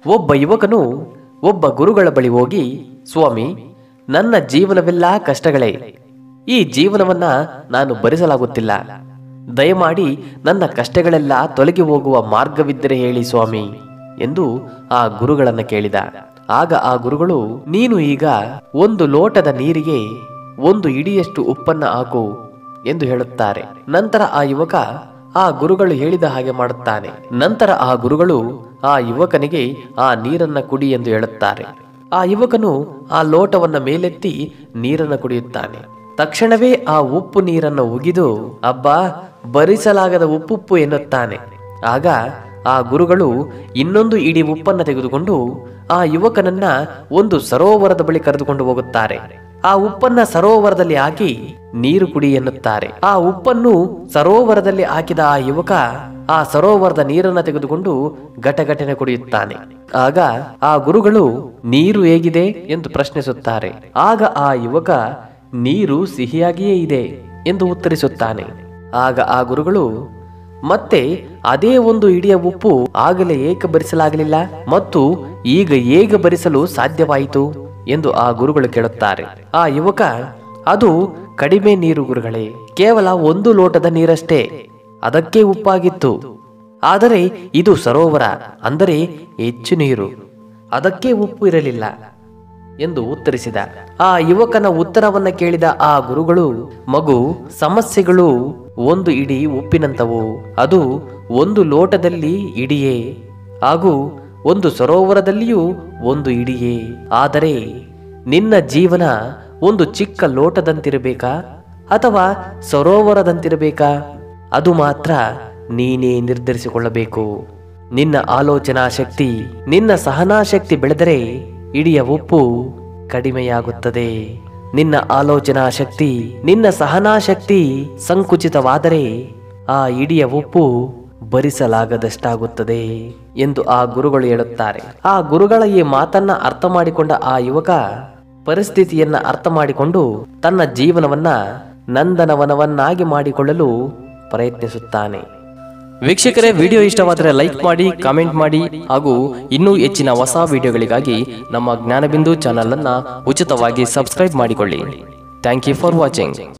ಒಬ್ಬ ಯುವಕನು ಒಬ್ಬ ಗುರುಗಳ ಬಳಿ ಹೋಗಿ ಸ್ವಾಮಿ ನನ್ನ ಜೀವನವೆಲ್ಲ ಕಷ್ಟಗಳೇ ಈ ಜೀವನವನ್ನ ನಾನು ಭರಿಸಲಾಗುತ್ತಿಲ್ಲ ದಯಮಾಡಿ ನನ್ನ ಕಷ್ಟಗಳೆಲ್ಲ ತೊಲಗಿ ಹೋಗುವ ಮಾರ್ಗವಿದ್ದರೆ ಹೇಳಿ ಸ್ವಾಮಿ ಎಂದು ಆ ಗುರುಗಳನ್ನ ಕೇಳಿದ ಆಗ ಆ ಗುರುಗಳು ನೀನು ಈಗ ಒಂದು ಲೋಟದ ನೀರಿಗೆ ಒಂದು ಇಡಿಯಷ್ಟು ಉಪ್ಪನ್ನ ಹಾಕು ಎಂದು ಹೇಳುತ್ತಾರೆ ನಂತರ ಆ ಯುವಕ ಆ ಗುರುಗಳು ಹೇಳಿದ ಹಾಗೆ ಮಾಡುತ್ತಾನೆ ನಂತರ ಆ ಗುರುಗಳು ಆ ಯುವಕನಿಗೆ ಆ ನೀರನ್ನ ಕುಡಿ ಎಂದು ಹೇಳುತ್ತಾರೆ ಆ ಯುವಕನು ಆ ಲೋಟವನ್ನ ಮೇಲೆತ್ತಿ ನೀರನ್ನು ಕುಡಿಯುತ್ತಾನೆ ತಕ್ಷಣವೇ ಆ ಉಪ್ಪು ನೀರನ್ನು ಉಗಿದು ಅಬ್ಬಾ ಭರಿಸಲಾಗದ ಉಪ್ಪುಪ್ಪು ಎನ್ನುತ್ತಾನೆ ಆಗ ಆ ಗುರುಗಳು ಇನ್ನೊಂದು ಇಡೀ ಉಪ್ಪನ್ನ ತೆಗೆದುಕೊಂಡು ಆ ಯುವಕನನ್ನ ಒಂದು ಸರೋವರದ ಬಳಿ ಕರೆದುಕೊಂಡು ಹೋಗುತ್ತಾರೆ ಆ ಉಪ್ಪನ್ನ ಸರೋವರದಲ್ಲಿ ಹಾಕಿ ನೀರು ಕುಡಿ ಎನ್ನುತ್ತಾರೆ ಆ ಉಪ್ಪನ್ನು ಸರೋವರದಲ್ಲಿ ಹಾಕಿದ ಆ ಯುವಕ ಆ ಸರೋವರದ ನೀರನ್ನ ತೆಗೆದುಕೊಂಡು ಘಟಘಟನೆ ಕುಡಿಯುತ್ತಾನೆ ಆಗ ಆ ಗುರುಗಳು ನೀರು ಹೇಗಿದೆ ಎಂದು ಪ್ರಶ್ನಿಸುತ್ತಾರೆ ಆಗ ಆ ಯುವಕ ನೀರು ಸಿಹಿಯಾಗಿಯೇ ಇದೆ ಎಂದು ಉತ್ತರಿಸುತ್ತಾನೆ ಆಗ ಆ ಗುರುಗಳು ಮತ್ತೆ ಅದೇ ಒಂದು ಇಡಿಯ ಉಪ್ಪು ಆಗಲೇ ಏಕೆ ಭರಿಸಲಾಗಲಿಲ್ಲ ಮತ್ತು ಈಗ ಹೇಗೆ ಭರಿಸಲು ಸಾಧ್ಯವಾಯಿತು ಎಂದು ಆ ಗುರುಗಳು ಕೇಳುತ್ತಾರೆ ಆ ಯುವಕ ಅದು ಕಡಿಮೆ ನೀರು ಗುರುಗಳೇ ಕೇವಲ ಒಂದು ಲೋಟದ ನೀರಷ್ಟೇ ಅದಕ್ಕೆ ಉಪ್ಪಾಗಿತ್ತು ಆದರೆ ಇದು ಸರೋವರ ಅಂದರೆ ಹೆಚ್ಚು ನೀರು ಅದಕ್ಕೆ ಉಪ್ಪು ಇರಲಿಲ್ಲ ಎಂದು ಉತ್ತರಿಸಿದ ಆ ಯುವಕನ ಉತ್ತರವನ್ನ ಕೇಳಿದ ಆ ಗುರುಗಳು ಮಗು ಸಮಸ್ಯೆಗಳು ಒಂದು ಇಡಿ ಉಪ್ಪಿನಂತವು ಅದು ಒಂದು ಲೋಟದಲ್ಲಿ ಇಡಿಯೇ ಹಾಗೂ ಒಂದು ಸರೋವರದಲ್ಲಿಯೂ ಒಂದು ಇಡಿಯೇ ಆದರೆ ನಿನ್ನ ಜೀವನ ಒಂದು ಚಿಕ್ಕ ಲೋಟದಂತಿರಬೇಕಾ ಅಥವಾ ಸರೋವರದಂತಿರಬೇಕಾ ಅದು ಮಾತ್ರ ನೀನೇ ನಿರ್ಧರಿಸಿಕೊಳ್ಳಬೇಕು ನಿನ್ನ ಆಲೋಚನಾ ಶಕ್ತಿ ನಿನ್ನ ಸಹನಾ ಶಕ್ತಿ ಬೆಳೆದರೆ ಇಡಿಯ ಉಪ್ಪು ಕಡಿಮೆಯಾಗುತ್ತದೆ ನಿನ್ನ ಆಲೋಚನಾ ಶಕ್ತಿ ನಿನ್ನ ಸಹನಾ ಶಕ್ತಿ ಸಂಕುಚಿತವಾದರೆ ಆ ಇಡಿಯ ಉಪ್ಪು ಭರಿಸಲಾಗದಷ್ಟಾಗುತ್ತದೆ ಎಂದು ಆ ಗುರುಗಳು ಹೇಳುತ್ತಾರೆ ಆ ಗುರುಗಳ ಈ ಮಾತನ್ನ ಅರ್ಥ ಮಾಡಿಕೊಂಡ ಆ ಯುವಕ ಪರಿಸ್ಥಿತಿಯನ್ನ ಅರ್ಥ ಮಾಡಿಕೊಂಡು ತನ್ನ ಜೀವನವನ್ನ ನಂದನವನವನ್ನಾಗಿ ಮಾಡಿಕೊಳ್ಳಲು ಪ್ರಯತ್ನಿಸುತ್ತಾನೆ ವೀಕ್ಷಕರೇ ವಿಡಿಯೋ ಇಷ್ಟವಾದರೆ ಲೈಕ್ ಮಾಡಿ ಕಾಮೆಂಟ್ ಮಾಡಿ ಹಾಗೂ ಇನ್ನೂ ಹೆಚ್ಚಿನ ಹೊಸ ವಿಡಿಯೋಗಳಿಗಾಗಿ ನಮ್ಮ ಜ್ಞಾನಬಿಂದು ಚಾನಲ್ ಅನ್ನ ಉಚಿತವಾಗಿ ಸಬ್ಸ್ಕ್ರೈಬ್ ಮಾಡಿಕೊಳ್ಳಿ ಥ್ಯಾಂಕ್ ಯು ಫಾರ್ ವಾಚಿಂಗ್